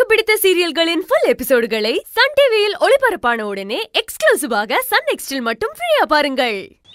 பிடித்த சீரியல்களின் full எபிசோடுகளை Sun டிவியில் ஒளிபரப்பான உடனே எக்ஸ்க்ளூசிவாக சன் நெக்ஸ்டில் மட்டும் ஃப்ரீயா பாருங்கள்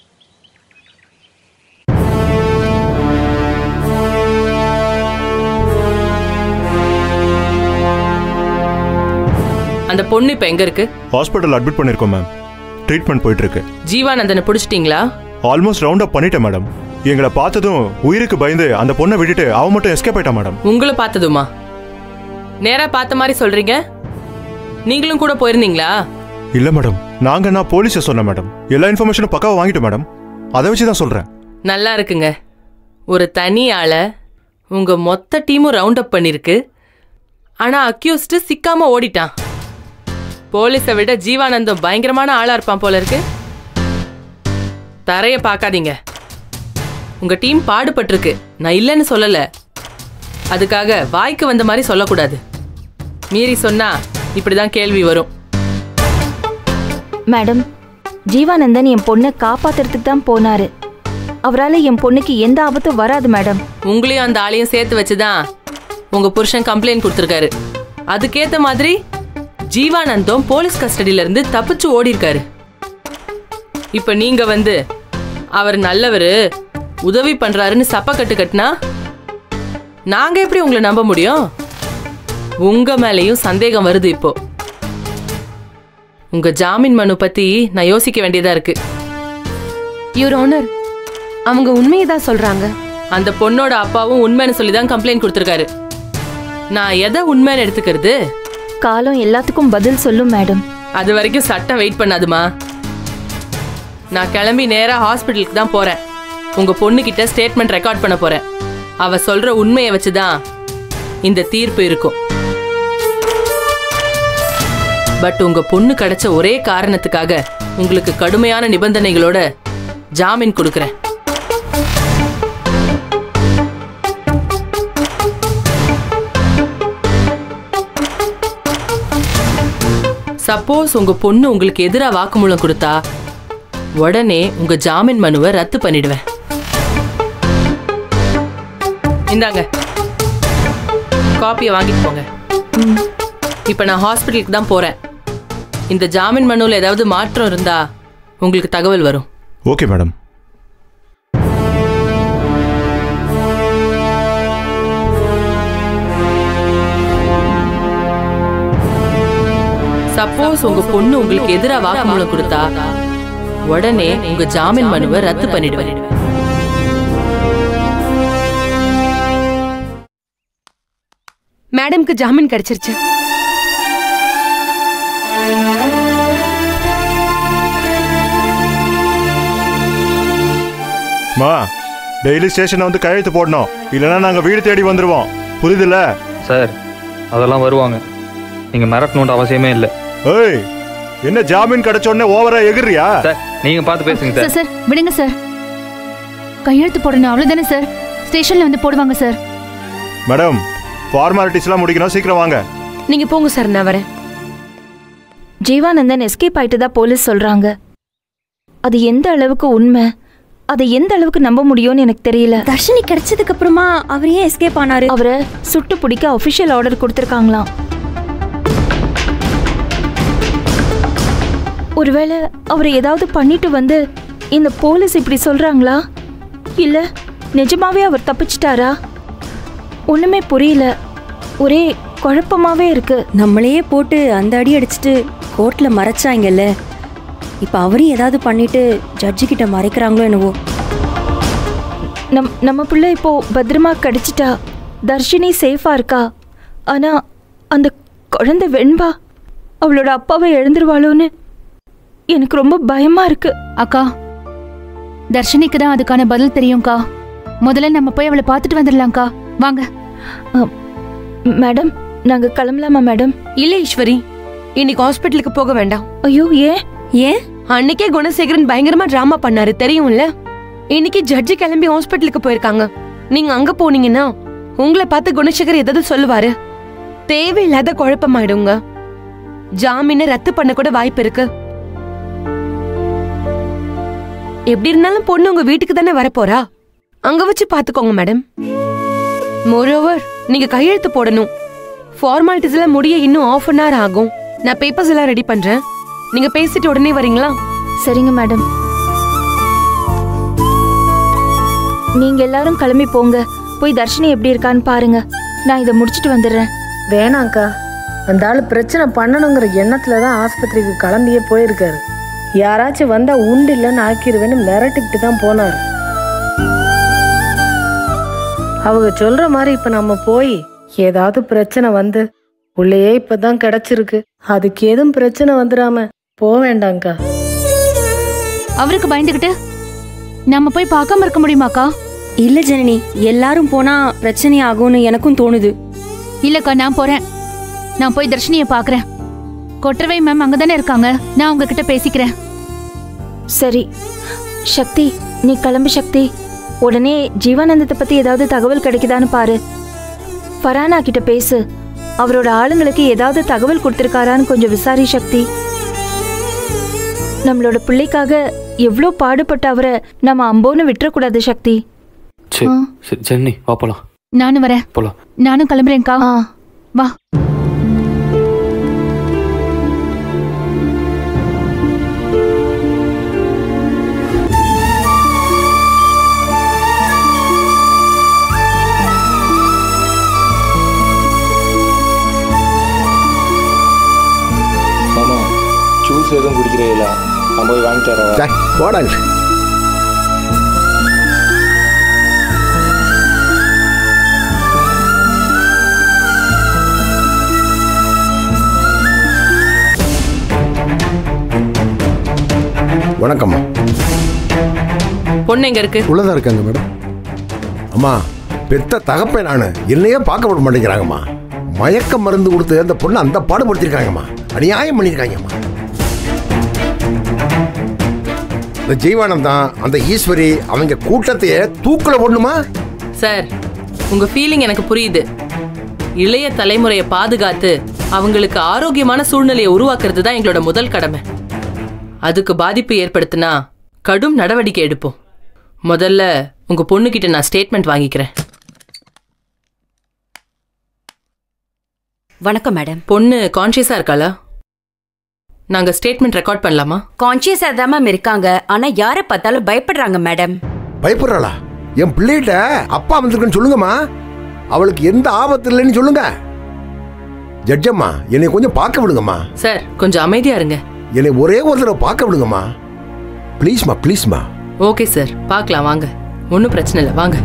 அந்த பொண்ணு இப்ப எங்க இருக்கு ஹாஸ்பிட்டல் அட்மிட் பண்ணிருக்கோம் மேம் ட்ரீட்மெண்ட் போயிட்டு இருக்கு ஜீவானந்தனை புடிச்சிட்டீங்களா ஆல்மோஸ்ட் ரவுண்ட் அப் பண்ணிட்டேன் மேடம் எங்களை பார்த்ததும் உயிருக்கு பயந்து அந்த பொண்ணை விட்டுட்டு அவன் மட்டும் எஸ்கேப் ஆயிட்டான் மேடம் உங்களை பார்த்ததுமா நேரா பார்த்த மாதிரி சொல்றீங்க நீங்களும் கூட போயிருந்தீங்களா இல்ல மேடம் நாங்க நான் போலீஸை சொன்னேன் மேடம் எல்லா இன்ஃபர்மேஷனும் பக்காவா வாங்கிட்டோம் மேடம் அதை வச்சு தான் சொல்றேன் நல்லா இருக்குங்க ஒரு தனி ஆளை உங்க மொத்த டீமும் ரவுண்ட் அப் பண்ணிருக்கு ஆனா அக்யூஸ்டு சிக்காம ஓடிட்டான் போலீஸை விட ஜீவானந்தம் பயங்கரமான ஆளா இருப்பான் போல இருக்கு தரைய பார்க்காதீங்க உங்க டீம் பாடுபட்டிருக்கு நான் இல்லைன்னு சொல்லல அதுக்காக வாய்க்கு வந்த மாதிரி சொல்லக்கூடாது மீறி சொன்னா இப்படிதான் கேள்வி வரும் மேடம் ஜீவானந்தன் என் பொண்ணை காப்பாத்துறதுக்கு தான் போனாரு அவரால என் பொண்ணுக்கு எந்த ஆபத்தும் வராது மேடம் உங்களையும் அந்த ஆளையும் சேர்த்து வச்சுதான் உங்க புருஷன் கம்ப்ளைண்ட் கொடுத்துருக்காரு அதுக்கேத்த மாதிரி ஜீவானந்தம் போலீஸ் கஸ்டடியில இருந்து தப்பிச்சு ஓடி இருக்காரு இப்ப நீங்க வந்து அவர் நல்லவரு உதவி பண்றாருன்னு சப்ப கட்டு கட்டினா நாங்க எப்படி உங்களை நம்ப முடியும் உங்க மேலயும் சந்தேகம் வருது இப்போ உங்க ஜாமீன் மனு பத்தி நான் யோசிக்க வேண்டியதா இருக்கு யுவர் ஆனர் அவங்க உண்மையை தான் சொல்றாங்க அந்த பொண்ணோட அப்பாவும் உண்மைன்னு சொல்லி தான் கம்ப்ளைண்ட் கொடுத்துருக்காரு நான் எதை உண்மைன்னு எடுத்துக்கிறது காலம் எல்லாத்துக்கும் பதில் சொல்லும் மேடம் அது வரைக்கும் சட்டம் வெயிட் பண்ணாதுமா நான் கிளம்பி நேரா ஹாஸ்பிட்டலுக்கு தான் போறேன் உங்க பொண்ணுகிட்ட ஸ்டேட்மெண்ட் ரெக்கார்ட் பண்ண போறேன் அவ சொல்ற உண்மையை வச்சுதான் இந்த தீர்ப்பு இருக்கும் பட் உங்க பொண்ணு கிடைச்ச ஒரே காரணத்துக்காக உங்களுக்கு கடுமையான நிபந்தனைகளோட ஜாமீன் கொடுக்கறேன் சப்போஸ் உங்க பொண்ணு உங்களுக்கு எதிரா வாக்குமூலம் கொடுத்தா உடனே உங்க ஜாமீன் மனுவை ரத்து பண்ணிடுவேன் இந்தாங்க காப்பியை வாங்கிட்டு போங்க இப்ப நான் ஹாஸ்பிட்டலுக்கு தான் போறேன் இந்த ஜாமீன் மனுவில் ஏதாவது மாற்றம் இருந்தா உங்களுக்கு தகவல் வரும் ஓகே மேடம் சப்போஸ் உங்க பொண்ணு உங்களுக்கு எதிரா வாக்குமூலம் கொடுத்தா உடனே உங்க ஜாமீன் மனுவை ரத்து பண்ணிடுவேன் மேடம்க்கு ஜாமீன் கிடைச்சிருச்சு மா டெய்லி ஸ்டேஷனை வந்து கையெழுத்து போடணும் இல்லைன்னா நாங்க வீடு தேடி வந்துருவோம் புரியுதுல்ல சார் அதெல்லாம் வருவாங்க நீங்கள் மிரட்டணுன்ற அவசியமே இல்லை ஏய் என்ன ஜாமீன் கிடைச்ச உடனே ஓவரா எகிறியா சார் நீங்கள் பார்த்து பேசுங்க சார் சார் சார் விடுங்க சார் கையெழுத்து போடணும் அவ்வளவுதானே சார் ஸ்டேஷன்ல வந்து போடுவாங்க சார் மேடம் ஃபார்மாலிட்டிஸ்லாம் முடிக்கணும் சீக்கிரம் வாங்க நீங்க போங்க சார் நான் வரேன் ஜீவானந்தன் எஸ்கேப் ஆயிட்டு தான் போலீஸ் சொல்றாங்க அது எந்த அளவுக்கு உண்மை அதை எந்த அளவுக்கு நம்ப முடியும்னு எனக்கு தெரியல தர்ஷினி கிடைச்சதுக்கு அப்புறமா அவர் ஏன் எஸ்கேப் ஆனாரு அவரை சுட்டு பிடிக்க அஃபிஷியல் ஆர்டர் கொடுத்துருக்காங்களாம் ஒருவேளை அவரை ஏதாவது பண்ணிட்டு வந்து இந்த போலீஸ் இப்படி சொல்றாங்களா இல்ல நிஜமாவே அவர் தப்பிச்சிட்டாரா ஒண்ணுமே புரியல ஒரே குழப்பமாவே இருக்கு நம்மளையே போட்டு அந்த அடி அடிச்சுட்டு கோர்ட்ல மறைச்சாங்கல்ல இப்ப அவரையும் ஏதாவது பண்ணிட்டு ஜட்ஜு கிட்ட மறைக்கிறாங்களோ என்னவோ நம் நம்ம பிள்ளை இப்போ பத்திரமா கிடைச்சிட்டா தர்ஷினி சேஃபா இருக்கா ஆனா அந்த குழந்தை வெண்பா அவளோட அப்பாவை எழுந்துருவாளோன்னு எனக்கு ரொம்ப பயமா இருக்கு அக்கா தர்ஷினிக்கு தான் அதுக்கான பதில் தெரியும்க்கா முதல்ல நம்ம போய் அவளை பார்த்துட்டு வந்துடலாம்க்கா வாங்க ம், மேடம் நாங்க கிளம்பலாமா மேடம் இல்ல ஈஸ்வரி இன்னைக்கு ஹாஸ்பிட்டலுக்கு போக வேண்டாம் ஐயோ ஏன் ஏன் அன்னைக்கே குணசேகரன் பயங்கரமா டிராமா பண்ணாரு தெரியும்ல இன்னைக்கு ஜட்ஜி கிளம்பி ஹாஸ்பிட்டலுக்கு போயிருக்காங்க நீங்க அங்க போனீங்கன்னா உங்களை பார்த்து குணசேகர் ஏதாவது சொல்லுவாரு தேவையில்லாத குழப்பமாயிடுங்க ஜாமீனை ரத்து பண்ண கூட வாய்ப்பு இருக்கு எப்படி இருந்தாலும் பொண்ணு உங்க வீட்டுக்கு தானே வரப்போறா அங்க வச்சு பாத்துக்கோங்க மேடம் மோரோவர் நீங்க கையெழுத்து போடணும் ஃபார்மாலிட்டிஸ் எல்லாம் முடிய இன்னும் ஆஃப் அன் ஹவர் ஆகும் நான் பேப்பர்ஸ் எல்லாம் ரெடி பண்றேன் நீங்க பேசிட்டு உடனே வரீங்களா சரிங்க மேடம் நீங்க எல்லாரும் கிளம்பி போங்க போய் தர்ஷினி எப்படி இருக்கான்னு பாருங்க நான் இதை முடிச்சிட்டு வந்துடுறேன் வேணாங்க்கா அந்த ஆள் பிரச்சனை பண்ணணுங்கிற எண்ணத்துல தான் ஆஸ்பத்திரிக்கு கிளம்பியே போயிருக்காரு யாராச்சும் வந்தா உண்டு இல்லைன்னு ஆக்கிடுவேன்னு மிரட்டிக்கிட்டு தான் போனார் அவங்க சொல்ற மாதிரி இப்ப நம்ம போய் ஏதாவது பிரச்சனை வந்து உள்ளேயே இப்பதான் கிடைச்சிருக்கு அதுக்கு எதுவும் பிரச்சனை வந்துடாம போக வேண்டாங்க்கா அவருக்கு பயந்துகிட்டு நம்ம போய் பார்க்காம இருக்க முடியுமாக்கா இல்ல ஜனனி எல்லாரும் போனா பிரச்சனை ஆகும்னு எனக்கும் தோணுது இல்லக்கா நான் போறேன் நான் போய் தர்ஷினியை பார்க்கறேன் கொற்றவை மேம் அங்கதானே இருக்காங்க நான் உங்ககிட்ட பேசிக்கிறேன் சரி சக்தி நீ கிளம்பு சக்தி உடனே ஜீவானந்தத்தை பத்தி ஏதாவது தகவல் கிடைக்குதான்னு பாரு ஃபரானா கிட்ட பேசு அவரோட ஆளுங்களுக்கு ஏதாவது தகவல் கொடுத்திருக்காரான்னு கொஞ்சம் விசாரி சக்தி நம்மளோட பிள்ளைக்காக எவ்வளோ பாடுபட்ட அவரை நம்ம அம்போன்னு விட்டுறக்கூடாது சக்தி சரி ஆ. சரி ஜென்னி வா போலாம் நானும் வரேன் போலாம் நானும் கிளம்புறேன்க்கா ஆ வா மாமா ஜூஸ் எதுவும் குடிக்கிறீங்களா நான் போய் வாங்கிட்டு வரேன் போடாங்க வணக்கம்மா பொண்ணு எங்க இருக்கு உள்ளதான் இருக்காங்க மேடம் அம்மா பெத்த தகப்பேன் நானு என்னையே பார்க்க விட மாட்டேங்கிறாங்கம்மா மயக்க மருந்து கொடுத்து அந்த பொண்ணை அந்த பாடுபடுத்திருக்காங்கம்மா அநியாயம் பண்ணியிருக்காங்கம்மா இந்த ஜீவானந்தான் அந்த ஈஸ்வரி அவங்க கூட்டத்தையே தூக்கில போடணுமா சார் உங்க ஃபீலிங் எனக்கு புரியுது இளைய தலைமுறையை பாதுகாத்து அவங்களுக்கு ஆரோக்கியமான சூழ்நிலையை உருவாக்குறது தான் எங்களோட முதல் கடமை அதுக்கு பாதிப்பு ஏற்படுத்தினா கடும் நடவடிக்கை எடுப்போம் முதல்ல உங்க பொண்ணுகிட்ட நான் ஸ்டேட்மெண்ட் வாங்கிக்கிறேன் வணக்கம் மேடம் பொண்ணு கான்ஷியஸா இருக்காளா நாங்க ஸ்டேட்மெண்ட் ரெக்கார்ட் பண்ணலாமா கான்சியஸா தான் மேம் இருக்காங்க ஆனா யாரை பார்த்தாலும் பயப்படுறாங்க மேடம் பயப்படுறாளா என் பிள்ளைகிட்ட அப்பா வந்திருக்குன்னு சொல்லுங்கம்மா அவளுக்கு எந்த ஆபத்து இல்லைன்னு சொல்லுங்க ஜட்ஜம்மா என்னை கொஞ்சம் பார்க்க விடுங்கம்மா சார் கொஞ்சம் அமைதியா இருங்க என்னை ஒரே ஒரு தடவை பார்க்க விடுங்கம்மா ப்ளீஸ்மா ப்ளீஸ்மா ஓகே சார் பார்க்கலாம் வாங்க ஒன்றும் பிரச்சனை இல்லை வாங்க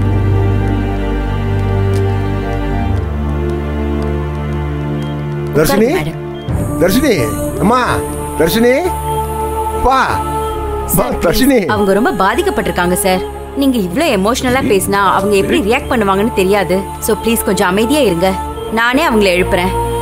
தர்ஷினி மேடம் தர்ஷினி அம்மா தர்ஷினி வா வா தர்ஷினி அவங்க ரொம்ப பாதிக்கப்பட்டிருக்காங்க சார் நீங்க இவ்ளோ எமோஷனலா பேசினா அவங்க எப்படி ரியாக்ட் பண்ணுவாங்கன்னு தெரியாது சோ ப்ளீஸ் கொஞ்சம் அமைதியா இருங்க நானே அவங்கள எழுப்புறேன்